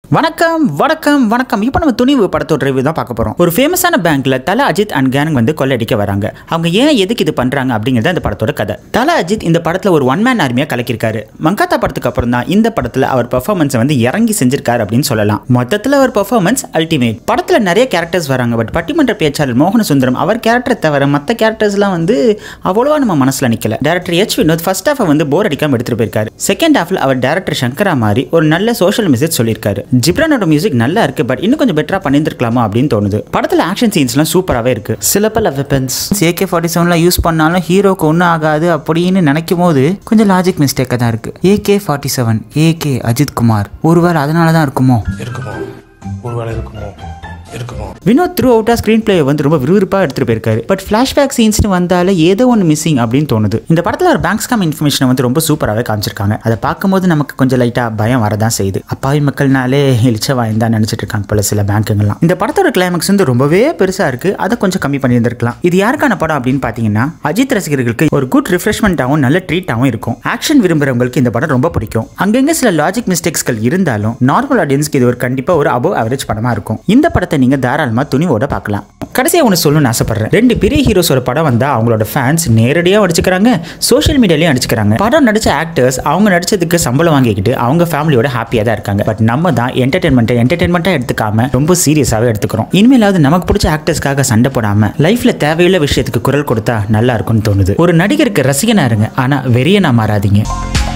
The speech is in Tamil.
வணக்கம் வணக்கம் வணக்கம் இப்போ நம்ம துணிவு படத்தோட ரிவ்யூ தான் பார்க்க போறோம் ஒரு ஃபேமஸான பேங்க்ல தல அஜித் அண்ட் கேங் வந்து கொள்ளடிக்க வராங்க அவங்க ஏன் எதுக்கு இது பண்றாங்க அப்படிங்கிறது அந்த படத்தோட கதை தல அஜித் இந்த படத்துல ஒரு ஒன் மேன் ஆர்மியா கலக்கிருக்காரு மங்காத்தா படத்துக்கு அப்புறம் தான் இந்த படத்துல அவர் பெர்ஃபார்மன்ஸை வந்து இறங்கி செஞ்சிருக்காரு அப்படின்னு சொல்லலாம் மொத்தத்துல அவர் பெர்ஃபார்மன்ஸ் அல்டிமேட் படத்துல நிறைய கேரக்டர்ஸ் வராங்க பட் பட்டிமன்ற பேச்சாளர் மோகன சுந்தரம் அவர் கேரக்டரை தவிர மற்ற கேரக்டர்ஸ்லாம் வந்து அவ்வளோவா நம்ம மனசுல நிக்கல டேரக்டர் எச் வினோத் ஃபர்ஸ்ட் ஹாஃபை வந்து போர் அடிக்காம எடுத்துட்டு போயிருக்காரு செகண்ட் ஹாஃப்ல அவர் டேரக்டர் சங்கரா மாதிரி ஒரு நல்ல சோஷியல் மெசேஜ் சொல்லியிருக்காரு ஜிப்ரானோட மியூசிக் நல்லா இருக்கு பட் இன்னும் கொஞ்சம் பெட்டரா பண்ணியிருந்திருக்கலாமா அப்படின்னு தோணுது படத்துல ஆக்ஷன் சீன்ஸ்லாம் சூப்பராகவே இருக்கு சில பல வெப்பன்ஸ் ஏகே ஃபார்ட்டி செவன்லாம் யூஸ் பண்ணாலும் ஹீரோக்கு ஒன்றும் ஆகாது அப்படின்னு நினைக்கும் போது கொஞ்சம் லாஜிக் மிஸ்டேக்காக தான் இருக்கு AK forty seven AK Ajith Kumar ஒருவேளை அதனால தான் இருக்குமோ இருக்குமோ ஒருவேளை இருக்குமோ இருக்குமோ வினோத் த்ரூ அவுட்டா ஸ்க்ரீன் பிளே வந்து ரொம்ப விறுவிறுப்பாக எடுத்துட்டு போயிருக்காரு பட் ஃபிளாஷ்பேக் சீன்ஸ்னு வந்தாலே ஏதோ ஒன்று மிஸ்ஸிங் அப்படின்னு தோணுது இந்த படத்தில் ஒரு பேங்க்ஸ் காம் இன்ஃபர்மேஷனை வந்து ரொம்ப சூப்பராகவே காமிச்சிருக்காங்க அதை பார்க்கும்போது நமக்கு கொஞ்சம் லைட்டாக பயம் வரதான் செய்யுது அப்பாவி மக்கள்னாலே இழிச்ச வாய்ந்தா நினச்சிட்டு இருக்காங்க போல சில பேங்க்குங்கள்லாம் இந்த படத்தோட கிளைமேக்ஸ் வந்து ரொம்பவே பெருசாக இருக்கு அதை கொஞ்சம் கம்மி பண்ணியிருந்திருக்கலாம் இது யாருக்கான படம் அப்படின்னு பார்த்தீங்கன்னா அஜித் ரசிகர்களுக்கு ஒரு குட் ரிஃப்ரெஷ்மெண்ட்டாகவும் நல்ல ட்ரீட்டாகவும் இருக்கும் ஆக்ஷன் விரும்புறவங்களுக்கு இந்த படம் ரொம்ப பிடிக்கும் அங்கங்க சில லாஜிக் மிஸ்டேக்ஸ்கள் இருந்தாலும் நார்மல் ஆடியன்ஸ்க்கு இது ஒரு கண்டிப்பாக ஒரு அபவ் அவரேஜ் படமாக இருக்கும் இந்த படத்தை நீங்கள் தாராளமாக துணிவோட பார்க்கலாம் கடைசியாக ஒன்று சொல்லணும்னு ஆசைப்படுறேன் ரெண்டு பெரிய ஹீரோஸோட படம் வந்தால் அவங்களோட ஃபேன்ஸ் நேரடியாக அடிச்சுக்கிறாங்க சோஷியல் மீடியாலையும் அடிச்சுக்கிறாங்க படம் நடிச்ச ஆக்டர்ஸ் அவங்க நடிச்சதுக்கு சம்பளம் வாங்கிக்கிட்டு அவங்க ஃபேமிலியோட ஹாப்பியாக தான் இருக்காங்க பட் நம்ம தான் என்டர்டைன்மெண்ட்டை என்டர்டைன்மெண்ட்டாக எடுத்துக்காம ரொம்ப சீரியஸாகவே எடுத்துக்கிறோம் இனிமேலாவது நமக்கு பிடிச்ச ஆக்டர்ஸ்க்காக சண்டை போடாம லைஃப்ல தேவையுள்ள விஷயத்துக்கு குரல் கொடுத்தா நல்லா இருக்கும்னு தோணுது ஒரு நடிகருக்கு ரசிகனா இருங்க ஆனா வெறியனா மாறாதீங்க